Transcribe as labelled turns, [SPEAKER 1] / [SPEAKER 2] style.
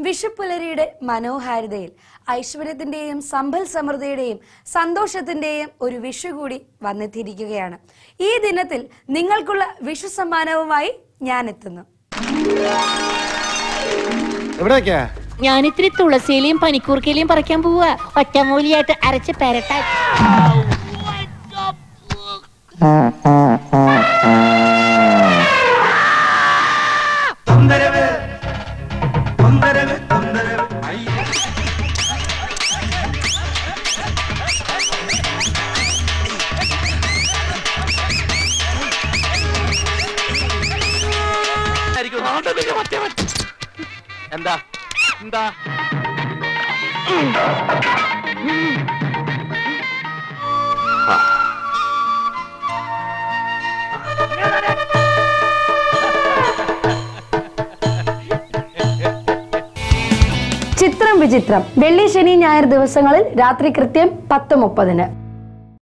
[SPEAKER 1] വിഷുപ്പുലരിയുടെ മനോഹാരിതയിൽ ഐശ്വര്യത്തിന്റെയും സമ്പൽ സമൃദ്ധിയുടെയും സന്തോഷത്തിന്റെയും ഒരു വിഷു കൂടി വന്നെത്തിയിരിക്കുകയാണ് ഈ ദിനത്തിൽ നിങ്ങൾക്കുള്ള വിഷു സമ്മാനവുമായി ഞാൻ എത്തുന്നു
[SPEAKER 2] എവിടേക്കാ
[SPEAKER 3] ഞാൻ ഇത്തിരി തുളസിയിലയും പനിക്കൂർക്കയിലയും പറിക്കാൻ പോവാ ഒറ്റമൂലിയായിട്ട് അരച്ച് പെരട്ടാ
[SPEAKER 4] தொந்தரவு தொந்தரவு தொந்தரவு ஐ
[SPEAKER 2] എന്താ എന്താ
[SPEAKER 1] ചിത്രം വിചിത്രം വെള്ളി ശനി ഞായർ ദിവസങ്ങളിൽ രാത്രി കൃത്യം പത്ത് മുപ്പതിന്